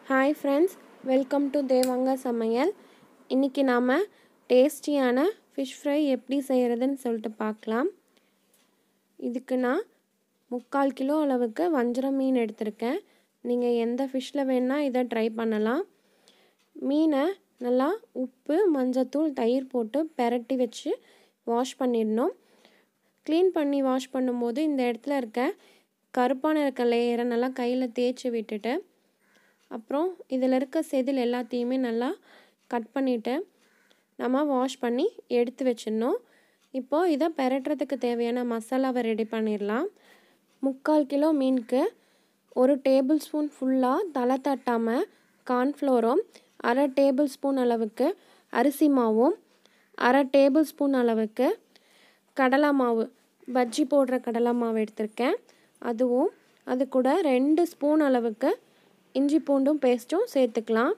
hi friends welcome to Devanga சமையல் இன்றைக்கி நாம் டேஸ்டியான ஃபிஷ் ஃப்ரை எப்படி செய்கிறதுன்னு சொல்லிட்டு பார்க்கலாம் இதுக்கு நான் முக்கால் கிலோ அளவுக்கு வஞ்சரம் மீன் எடுத்திருக்கேன் நீங்கள் எந்த ஃபிஷ்ஷில் வேணால் இதை ட்ரை பண்ணலாம் மீனை நல்லா உப்பு மஞ்சத்தூள் தயிர் போட்டு பெரட்டி வச்சு வாஷ் பண்ணிடணும் க்ளீன் பண்ணி வாஷ் பண்ணும்போது இந்த இடத்துல இருக்க கருப்பான இருக்க லேயரை நல்லா கையில் தேய்ச்சி விட்டுட்டு அப்புறம் இதில் இருக்க செதில் எல்லாத்தையுமே நல்லா கட் பண்ணிவிட்டு நம்ம வாஷ் பண்ணி எடுத்து வச்சிடணும் இப்போது இதை பெரட்டுறதுக்கு தேவையான மசாலாவை ரெடி பண்ணிடலாம் முக்கால் கிலோ மீனுக்கு ஒரு டேபிள் ஸ்பூன் ஃபுல்லாக தலை தட்டாமல் கார்ன்ஃப்ளோரும் அரை டேபிள் ஸ்பூன் அளவுக்கு அரிசி மாவும் அரை டேபிள் ஸ்பூன் அளவுக்கு கடலை மாவு பஜ்ஜி போடுற கடலை மாவு எடுத்திருக்கேன் அதுவும் அது கூட ரெண்டு ஸ்பூன் அளவுக்கு இஞ்சி பூண்டும் பேஸ்ட்டும் சேர்த்துக்கலாம்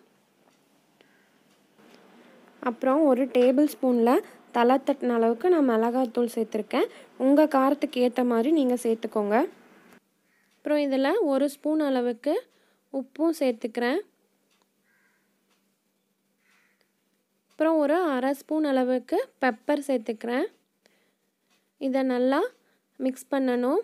அப்புறம் ஒரு டேபிள் ஸ்பூனில் தலை தட்டின அளவுக்கு நான் மிளகாத்தூள் சேர்த்துருக்கேன் உங்கள் காரத்துக்கு ஏற்ற மாதிரி நீங்கள் சேர்த்துக்கோங்க அப்புறம் இதில் ஒரு ஸ்பூன் அளவுக்கு உப்பும் சேர்த்துக்கிறேன் அப்புறம் ஒரு அரை ஸ்பூன் அளவுக்கு பெப்பர் சேர்த்துக்கிறேன் இதை நல்லா மிக்ஸ் பண்ணணும்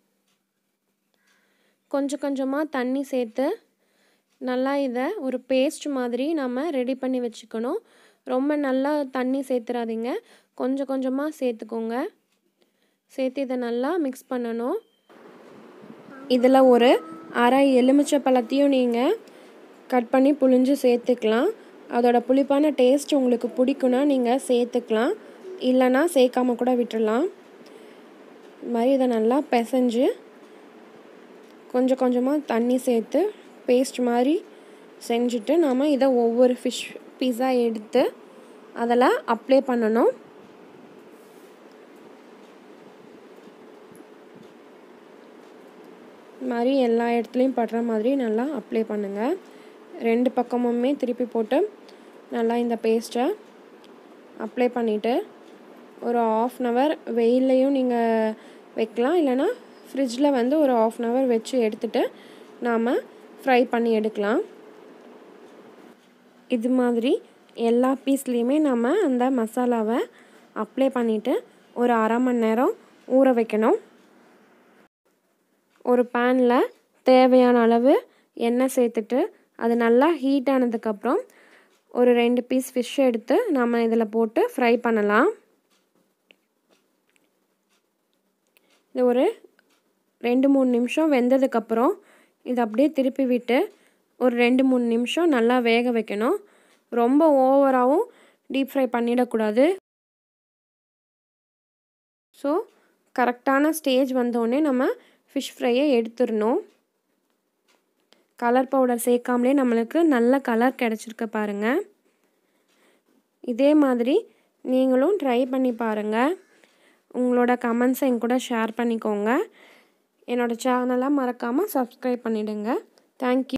கொஞ்சம் கொஞ்சமாக தண்ணி சேர்த்து நல்லா இதை ஒரு பேஸ்ட் மாதிரி நம்ம ரெடி பண்ணி வச்சுக்கணும் ரொம்ப நல்லா தண்ணி சேர்த்துறாதீங்க கொஞ்சம் கொஞ்சமாக சேர்த்துக்கோங்க சேர்த்து இதை நல்லா மிக்ஸ் பண்ணணும் இதில் ஒரு அரை எலுமிச்சை பழத்தையும் நீங்கள் கட் பண்ணி புழிஞ்சு சேர்த்துக்கலாம் அதோட புளிப்பான டேஸ்ட் உங்களுக்கு பிடிக்குன்னா நீங்கள் சேர்த்துக்கலாம் இல்லைன்னா சேர்க்காம கூட விட்டுடலாம் இது மாதிரி இதை நல்லா பிசைஞ்சு கொஞ்சம் கொஞ்சமாக தண்ணி சேர்த்து பேஸ்ட் மாதிரி செஞ்சுட்டு நாம் இதை ஒவ்வொரு ஃபிஷ் பீஸா எடுத்து அதில் அப்ளை பண்ணணும் மாதிரி எல்லா இடத்துலையும் படுற மாதிரி நல்லா அப்ளை பண்ணுங்கள் ரெண்டு பக்கமுமே திருப்பி போட்டு நல்லா இந்த பேஸ்ட்டை அப்ளை பண்ணிவிட்டு ஒரு ஆஃப் அன் ஹவர் வெயில்லையும் நீங்கள் வைக்கலாம் இல்லைனா ஃப்ரிட்ஜில் வந்து ஒரு ஆஃப் அன் ஹவர் வச்சு எடுத்துகிட்டு நாம் ஃப்ரை பண்ணி எடுக்கலாம் இது மாதிரி எல்லா பீஸ்லேயுமே நம்ம அந்த மசாலாவை அப்ளை பண்ணிவிட்டு ஒரு அரை மணி நேரம் ஊற வைக்கணும் ஒரு பேனில் தேவையான அளவு எண்ணெய் சேர்த்துட்டு அது நல்லா ஹீட் ஆனதுக்கப்புறம் ஒரு ரெண்டு பீஸ் ஃபிஷ் எடுத்து நம்ம இதில் போட்டு ஃப்ரை பண்ணலாம் இது ஒரு ரெண்டு மூணு நிமிஷம் வெந்ததுக்கப்புறம் இதை அப்படியே திருப்பி விட்டு ஒரு ரெண்டு மூணு நிமிஷம் நல்லா வேக வைக்கணும் ரொம்ப ஓவராகவும் டீப் ஃப்ரை பண்ணிடக்கூடாது ஸோ கரெக்டான ஸ்டேஜ் வந்தோடனே நம்ம ஃபிஷ் ஃப்ரையை எடுத்துடணும் கலர் பவுடர் சேர்க்காமலே நம்மளுக்கு நல்ல கலர் கிடச்சிருக்கு பாருங்கள் இதே மாதிரி நீங்களும் ட்ரை பண்ணி பாருங்கள் உங்களோட கமெண்ட்ஸை என் கூட ஷேர் பண்ணிக்கோங்க என்னோடய சேனலை மறக்காமல் சப்ஸ்கிரைப் பண்ணிவிடுங்க தேங்க்யூ